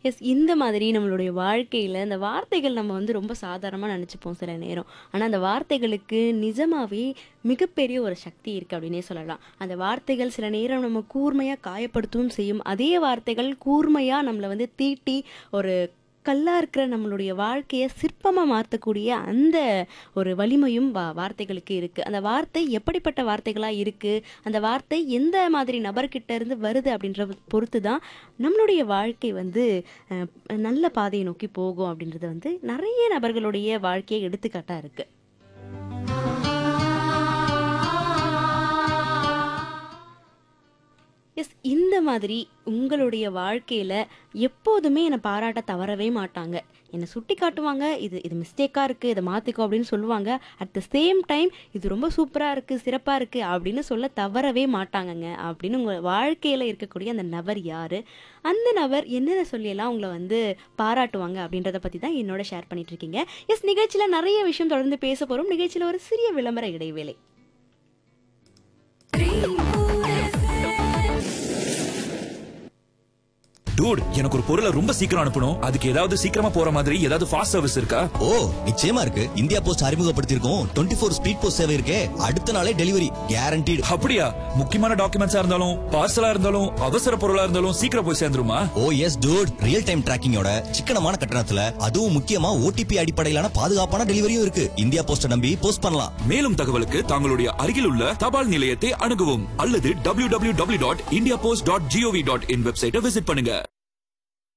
S இந்த மாதிரி நம்மளுடைய வாழ்க்கையில் இந்த வார்த்தைகள் நம்ம வந்து ரொம்ப சாதாரணமாக நினச்சிப்போம் சில நேரம் ஆனால் அந்த வார்த்தைகளுக்கு நிஜமாவே மிகப்பெரிய ஒரு சக்தி இருக்குது அப்படின்னே சொல்லலாம் அந்த வார்த்தைகள் சில நேரம் நம்ம கூர்மையாக காயப்படுத்தவும் செய்யும் அதே வார்த்தைகள் கூர்மையாக நம்மளை வந்து தீட்டி ஒரு கல்லாக இருக்கிற நம்மளுடைய வாழ்க்கையை சிற்பமாக மாற்றக்கூடிய அந்த ஒரு வலிமையும் வா வார்த்தைகளுக்கு இருக்குது அந்த வார்த்தை எப்படிப்பட்ட வார்த்தைகளாக இருக்குது அந்த வார்த்தை எந்த மாதிரி நபர்கிட்ட இருந்து வருது அப்படின்ற பொறுத்து தான் நம்மளுடைய வாழ்க்கை வந்து அஹ், நல்ல பாதையை நோக்கி போகும் அப்படின்றது வந்து நிறைய நபர்களுடைய வாழ்க்கையை எடுத்துக்காட்டாக இருக்குது எஸ் இந்த மாதிரி உங்களுடைய வாழ்க்கையில் எப்போதுமே என்னை பாராட்ட தவறவே மாட்டாங்க என்னை சுட்டி காட்டுவாங்க இது இது மிஸ்டேக்காக இருக்குது இதை மாற்றிக்கோ அப்படின்னு சொல்லுவாங்க அட் த சேம் டைம் இது ரொம்ப சூப்பராக இருக்குது சிறப்பாக இருக்குது அப்படின்னு சொல்ல தவறவே மாட்டாங்கங்க அப்படின்னு உங்கள் வாழ்க்கையில் இருக்கக்கூடிய அந்த நபர் யார் அந்த நபர் என்னென்ன சொல்லியெல்லாம் உங்களை வந்து பாராட்டுவாங்க அப்படின்றத பற்றி தான் என்னோட ஷேர் பண்ணிட்டு இருக்கீங்க எஸ் நிகழ்ச்சியில் நிறைய விஷயம் தொடர்ந்து பேச போகிறோம் நிகழ்ச்சியில் ஒரு சிறிய விளம்பர இடைவேளை டூட் எனக்கு ஒரு பொருளை ரொம்ப சீக்கிரம் அனுப்பணும் அதுக்கு ஏதாவது சீக்கிரமா போற மாதிரி ஏதாவது ஃபாஸ்ட் சர்வீஸ் இருக்கா ஓ நிச்சயமா இருக்கு இந்தியா போஸ்ட் அறிமுகப்படுத்தியிருக்கோம் டுவெண்ட்டி ஃபோர் ஸ்பீட் போஸ்ட் சேவை இருக்கே அடுத்த நாளே டெலிவரி கேரண்டீடு அப்படியா முக்கியமான டாக்குமெண்ட்ஸா இருந்தாலும் பார்சலா இருந்தாலும் அவசர பொருளா இருந்தாலும் சீக்கிரம் போய் சேர்ந்துருமா oh yes dude real time டிராக்கிங்கோட சிக்கனமான கட்டணத்துல அதுவும் முக்கியமா ஓடிபி அடிப்படையிலான பாதுகாப்பான டெலிவரியும் இருக்கு இந்தியா போஸ்ட நம்பி போஸ்ட் பண்ணலாம் மேலும் தகவலுக்கு தங்களுடைய அருகில் உள்ள தபால் நிலையத்தை அணுகவும் அல்லது www.indiapost.gov.in வெப்சைட்டை விசிட் பண்ணுங்க